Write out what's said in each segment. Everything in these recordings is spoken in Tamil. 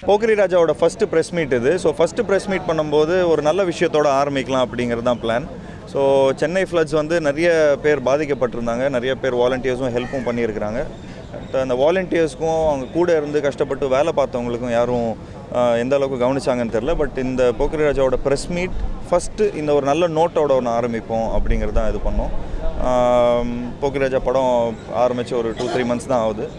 போக்கிரி ராஜாவோட ஃபஸ்ட்டு ப்ரெஸ் மீட் இது ஸோ ஃபஸ்ட்டு ப்ரெஸ் மீட் பண்ணும்போது ஒரு நல்ல விஷயத்தோட ஆரம்பிக்கலாம் அப்படிங்கிறது தான் பிளான் ஸோ சென்னை ஃப்ளட்ஸ் வந்து நிறைய பேர் பாதிக்கப்பட்டிருந்தாங்க நிறைய பேர் வாலண்டியர்ஸும் ஹெல்ப்பும் பண்ணியிருக்கிறாங்க But அந்த வாலண்டியர்ஸ்க்கும் அவங்க கூட இருந்து கஷ்டப்பட்டு வேலை பார்த்தவங்களுக்கும் யாரும் ஆஹ், எந்த அளவுக்கு கவனிச்சாங்கன்னு தெரில பட் இந்த போக்கிரி ராஜாவோட ப்ரெஸ் மீட் ஃபஸ்ட்டு இந்த ஒரு நல்ல நோட்டோட ஒன்று ஆரம்பிப்போம் அப்படிங்கிறது தான் இது பண்ணோம் ஆம், போக்கிரி ராஜா படம் ஆரம்பித்து ஒரு டூ த்ரீ மந்த்ஸ் தான் ஆகுது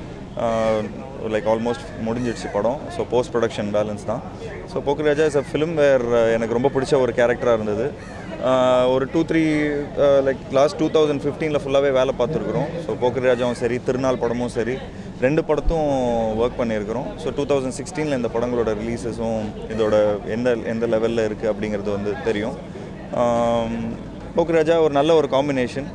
லைக் ஆல்மோஸ்ட் முடிஞ்சிடுச்சு படம் ஸோ போஸ்ட் ப்ரொடக்ஷன் பேலன்ஸ் தான் so Pokkiri Raja is a film where எனக்கு ரொம்ப பிடிச்ச ஒரு கேரக்டராக இருந்தது ஆஹ் ஒரு two three like last two thousand ஃபிஃப்டீனில் ஃபுல்லாகவே வேலை பார்த்துருக்குறோம் ஸோ போக்கிரி ராஜாவும் சரி திருநாள் படமும் சரி ரெண்டு படத்தும் ஒர்க் பண்ணியிருக்கிறோம் ஸோ டூ தௌசண்ட் சிக்ஸ்டீனில் இந்த படங்களோட ரிலீஸஸும் இதோட எந்த எந்த லெவலில் இருக்குது அப்படிங்கிறது வந்து தெரியும் ஆம், போக்கிரி ராஜா ஒரு நல்ல ஒரு காம்பினேஷன்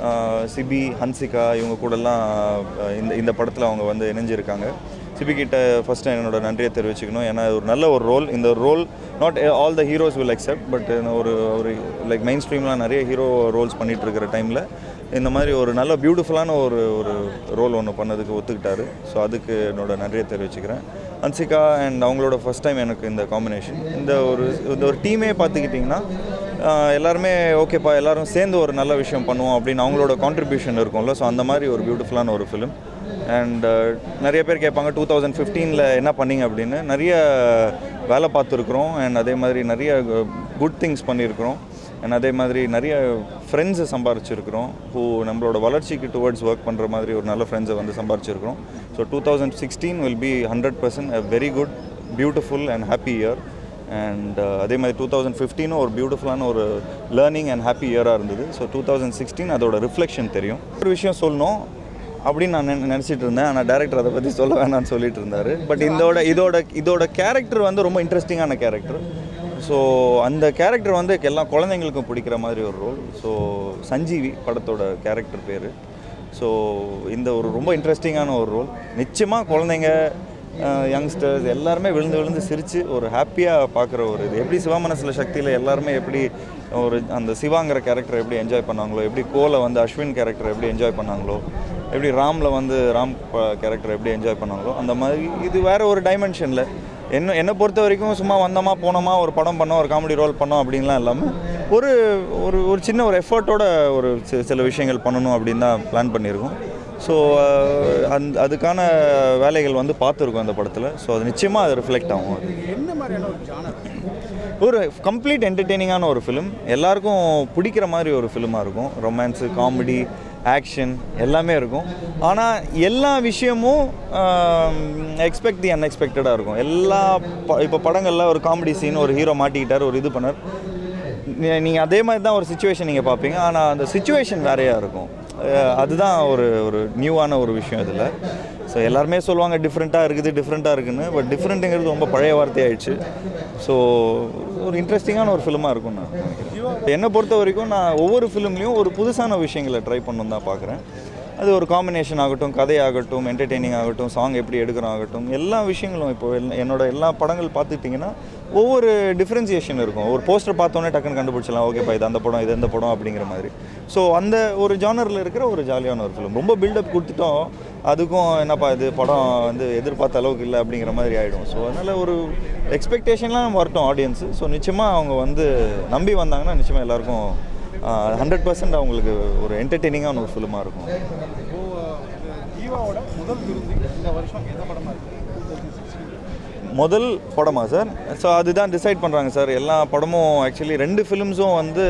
சிபி ஹன்சிகா இவங்க கூடலாம் ஆஹ் இந்த இந்த படத்தில் அவங்க வந்து இணைஞ்சிருக்காங்க சிபி கிட்ட ஃபஸ்ட் என்னோட நன்றியை தெரிவிச்சுக்கணும் ஏன்னா இது ஒரு நல்ல ஒரு ரோல் இந்த role not all the heroes will accept but ஒரு ஒரு லைக் மெயின் ஸ்ட்ரீம்லாம் நிறைய ஹீரோ ரோல்ஸ் பண்ணிட்டு இருக்கிற டைமில் இந்த மாதிரி ஒரு நல்ல பியூட்டிஃபுல்லான ஒரு ஒரு ரோல் ஒன்று பண்ணதுக்கு ஒத்துக்கிட்டாரு ஸோ அதுக்கு என்னோட நன்றியை தெரிவிச்சுக்கிறேன் ஹன்சிகா அண்ட் அவங்களோட ஃபஸ்ட் டைம் எனக்கு இந்த காம்பினேஷன் இந்த ஒரு இந்த ஒரு டீமே பார்த்துக்கிட்டிங்கன்னா ஆஹ் எல்லாருமே ஓகேப்பா எல்லாரும் சேர்ந்து ஒரு நல்ல விஷயம் பண்ணுவோம் அப்படின்னு அவங்களோட கான்ட்ரிபியூஷன் இருக்கும்ல ஸோ அந்த மாதிரி ஒரு பியூட்டிஃபுல்லான ஒரு ஃபிலிம் அண்ட் நிறைய பேர் கேட்பாங்க டூ தௌசண்ட் ஃபிஃப்டீனில் என்ன பண்ணீங்க அப்படின்னு நிறைய வேலை பார்த்துருக்குறோம் அண்ட் அதே மாதிரி நிறைய குட் திங்ஸ் பண்ணியிருக்கிறோம் அண்ட் அதே மாதிரி நிறைய ஃப்ரெண்ட்ஸை சம்பாரிச்சிருக்கிறோம் ஹூ நம்மளோட வளர்ச்சிக்கு டுவர்ட்ஸ் ஒர்க் பண்ணுற மாதிரி ஒரு நல்ல ஃப்ரெண்ட்ஸை வந்து சம்பாரிச்சிருக்கிறோம் so two thousand sixteen will be hundred percent uh very good beautiful and happy year and அதே மாதிரி டூ தௌசண்ட் ஃபிஃப்டீனும் ஒரு பியூட்டிஃபுல்லான ஒரு லேர்னிங் அண்ட் ஹாப்பி இயராக இருந்தது ஸோ டூ தௌசண்ட் சிக்ஸ்டீன் அதோட ரிஃப்ளெக்ஷன் தெரியும் ஒரு விஷயம் சொல்லணும் அப்படின்னு நான் நினை- நினைச்சிட்டு இருந்தேன் ஆனால் டேரக்டர் அதை பற்றி சொல்ல வேணாம்னு சொல்லிட்டு இருந்தார் பட் இதோட இதோட இதோட கேரக்டர் வந்து ரொம்ப இன்ட்ரெஸ்டிங்கான கேரக்டர் ஸோ அந்த கேரக்டர் வந்து எல்லா குழந்தைங்களுக்கும் பிடிக்கிற மாதிரி ஒரு ரோல் ஸோ சஞ்சீவி படத்தோட கேரக்டர் பேர் ஸோ இந்த ஒரு ரொம்ப இன்ட்ரெஸ்டிங்கான ஒரு ரோல் நிச்சயமாக குழந்தைங்க யங்ஸ்டர்ஸ் எல்லாருமே விழுந்து விழுந்து சிரித்து ஒரு ஹாப்பியாக பார்க்குற ஒரு இது எப்படி சிவமனசில் சக்தியில் எல்லாருமே எப்படி ஒரு அந்த சிவாங்கிற கேரக்டர் எப்படி என்ஜாய் பண்ணாங்களோ எப்படி கோலை வந்து அஸ்வின் கேரக்டர் எப்படி என்ஜாய் பண்ணாங்களோ எப்படி ராமில் வந்து ராம் கேரக்டர் எப்படி என்ஜாய் பண்ணாங்களோ அந்த மாதிரி இது வேறு ஒரு டைமென்ஷனில் என்ன என்னை பொறுத்த வரைக்கும் சும்மா வந்தோமா போனோமா ஒரு படம் பண்ணோம் ஒரு காமெடி ரோல் பண்ணோம் அப்படின்லாம் இல்லாமல் ஒரு ஒரு ஒரு சின்ன ஒரு எஃபர்ட்டோட ஒரு சி- சில விஷயங்கள் பண்ணணும் அப்படின்னு தான் பிளான் பண்ணியிருக்கோம் ஸோ அந் அதுக்கான வேலைகள் வந்து பார்த்துருக்கோம் அந்த படத்தில் ஸோ அது நிச்சயமாக அது ரிஃப்ளெக்ட் ஆகும் அது என்ன மாதிரியான ஒரு ஜானர் ஒரு கம்ப்ளீட் என்டர்டெய்னிங்கான ஒரு ஃபிலிம் எல்லாருக்கும் பிடிக்கிற மாதிரி ஒரு ஃபிலிமாக இருக்கும் ரொமான்ஸு காமெடி ஆக்ஷன் எல்லாமே இருக்கும் ஆனால் எல்லா விஷயமும் எக்ஸ்பெக்ட் தி அன்எக்ஸ்பெக்டடாக இருக்கும் எல்லா ப இப்போ படங்களில் ஒரு காமெடி சீன் ஒரு ஹீரோ மாட்டிக்கிட்டார் ஒரு இது பண்ணார் நீங்கள் அதே மாதிரி தான் ஒரு சுச்சுவேஷன் நீங்கள் பார்ப்பீங்க ஆனால் அந்த சுச்சுவேஷன் வேறையாக இருக்கும் அஹ் அதுதான் ஒரு ஒரு நியூவான ஒரு விஷயம் இதில் ஸோ எல்லாருமே சொல்லுவாங்க டிஃப்ரெண்ட்டாக இருக்குது டிஃப்ரெண்ட்டாக இருக்குன்னு பட் டிஃப்ரெண்ட்டுங்கிறது ரொம்ப பழைய வார்த்தையாயிடுச்சு ஸோ ஒரு இன்ட்ரெஸ்டிங்கான ஒரு ஃபிலிமாக இருக்கும் நான் நினைக்கிறேன் என்னை பொறுத்த வரைக்கும் நான் ஒவ்வொரு ஃபிலிம்லேயும் ஒரு புதுசான விஷயங்களை ட்ரை பண்ணணும் தான் பார்க்குறேன் அது ஒரு காம்பினேஷன் ஆகட்டும் கதையாகட்டும் என்டர்டெய்னிங் ஆகட்டும் சாங் எப்படி எடுக்கிறோம் ஆகட்டும் எல்லா விஷயங்களும் இப்போ எல்லா- என்னோட எல்லா படங்கள் பார்த்துக்கிட்டிங்கன்னா ஒவ்வொரு டிஃப்ரென்சியேஷன் இருக்கும் ஒரு போஸ்டர் பார்த்தோன்னே டக்குன்னு கண்டுபிடிச்சலாம் ஓகேப்பா இது அந்த படம் இது இந்த படம் அப்படிங்கிற மாதிரி ஸோ அந்த ஒரு ஜானரில் இருக்கிற ஒரு ஜாலியான ஒரு ஃபிலிம் ரொம்ப பில்டப் கொடுத்துட்டோம் அதுக்கும் என்னப்பா இது படம் வந்து எதிர்பார்த்த அளவுக்கு இல்லை அப்படிங்கிற மாதிரி ஆகிடும் ஸோ அதனால் ஒரு எக்ஸ்பெக்டேஷன்லாம் வரட்டும் ஆடியன்ஸு ஸோ நிச்சயமாக அவங்க வந்து நம்பி வந்தாங்கன்னா நிச்சயமாக எல்லாருக்கும் ஹண்ட்ரட் பர்சன்ட் அவங்களுக்கு ஒரு என்டர்டெய்னிங்கான ஒரு ஃபிலிமாக இருக்கும் இப்போ ஈவாவோட முதல் விருது இந்த வருஷம் எந்த படமா இருக்கு டூ தௌசண்ட் சிக்ஸ்டீன் முதல் படமா சார் ஸோ அதுதான் டிசைட் பண்ணுறாங்க சார் எல்லா படமும் ஆக்சுவலி ரெண்டு ஃபிலிம்ஸும் வந்து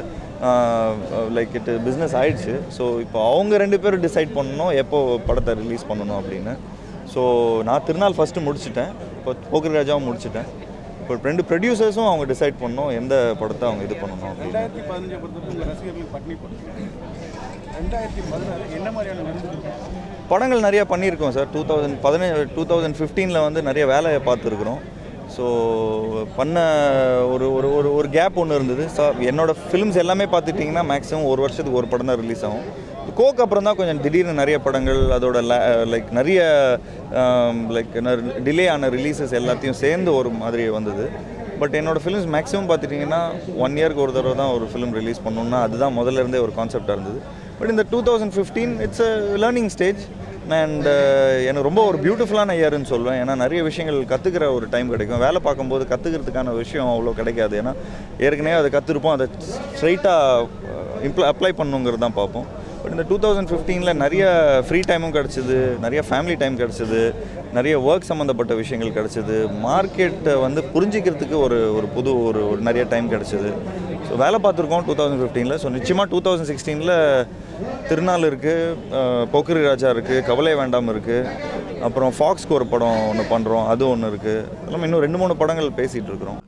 லைக் இட் பிஸ்னஸ் ஆயிடுச்சு ஸோ இப்போ அவங்க ரெண்டு பேரும் டிசைட் பண்ணணும் எப்போ படத்தை ரிலீஸ் பண்ணணும் அப்படின்னு ஸோ நான் திருநாள் ஃபஸ்ட்டு முடிச்சிட்டேன் இப்போ போக்கிரி ராஜாவும் முடிச்சிட்டேன் இப்போ ரெண்டு ப்ரொடியூசர்ஸும் அவங்க டிசைட் பண்ணணும் எந்த படத்தை அவங்க இது பண்ணணும் அப்படின்னு ரெண்டாயிரத்தி பதினஞ்சை பொறுத்தவரைக்கும் உங்கள் ரசிகர்களுக்கு பட்னி போட்டு ரெண்டாயிரத்தி பதினாறு என்ன மாதிரியான விருது படங்கள் நிறைய பண்ணியிருக்கோம் சார் டூ தௌசண்ட் பதினேழு டூ தௌசண்ட் ஃபிஃப்டீனில் வந்து நிறைய வேலையை பார்த்துருக்குறோம் ஸோ பண்ண ஒரு ஒரு ஒரு ஒரு கேப் ஒன்று இருந்தது ஸோ என்னோட ஃபிலிம்ஸ் எல்லாமே பார்த்துட்டிங்கன்னா மேக்ஸிமம் ஒரு வருஷத்துக்கு ஒரு படம் தான் ரிலீஸ் ஆகும் கோக்கு அப்புறம் தான் கொஞ்சம் திடீர்னு நிறைய படங்கள் அதோட லைக் நிறைய லைக் டிலே ஆன ரிலீசஸ் எல்லாத்தையும் சேர்ந்து ஒரு மாதிரி வந்தது பட் என்னோட ஃபிலிம்ஸ் மேக்ஸிமம் பார்த்துட்டிங்கன்னா ஒன் இயர்க்கு ஒரு தடவை தான் ஒரு ஃபிலிம் ரிலீஸ் பண்ணணும்னா அதுதான் முதல்ல இருந்தே ஒரு கான்செப்டாக இருந்தது பட் இந்த two thousand fifteen it's uh learning stage and எனக்கு ரொம்ப ஒரு பியூட்டிஃபுல்லான இயர்னு சொல்லுவேன் ஏன்னா நிறைய விஷயங்கள் கற்றுக்கிற ஒரு டைம் கிடைக்கும் வேலை பார்க்கும்போது கற்றுக்கிறதுக்கான விஷயம் அவ்வளோ கிடைக்காது ஏன்னா ஏற்கனவே அதை கற்றுருப்போம் அதை ஸ்ட்ரைட்டாக இம்ப்ள அப்ளை பண்ணுங்கிறது தான் பார்ப்போம் பட் இந்த டூ தௌசண்ட் ஃபிஃப்டீனில் நிறைய ஃப்ரீ டைமும் கிடச்சிது நிறைய ஃபேமிலி டைம் கிடச்சிது நிறைய ஒர்க் சம்மந்தப்பட்ட விஷயங்கள் கிடச்சிது மார்க்கெட்டை வந்து புரிஞ்சிக்கிறதுக்கு ஒரு ஒரு புது ஒரு ஒரு நிறைய டைம் கிடச்சிது ஸோ வேலை பார்த்துருக்கோம் டூ தௌசண்ட் ஃபிஃப்டீனில் ஸோ நிச்சயமாக டூ தௌசண்ட் சிக்ஸ்டீனில் திருநாள் இருக்குது பொக்கிரி ராஜா இருக்குது கவலை வேண்டாம் இருக்குது அப்புறம் ஃபாக்ஸ்க்கு ஒரு படம் ஒன்று பண்ணுறோம் அது ஒன்று இருக்குது எல்லாமே இன்னும் ரெண்டு மூணு படங்கள் பேசிகிட்டு இருக்கிறோம்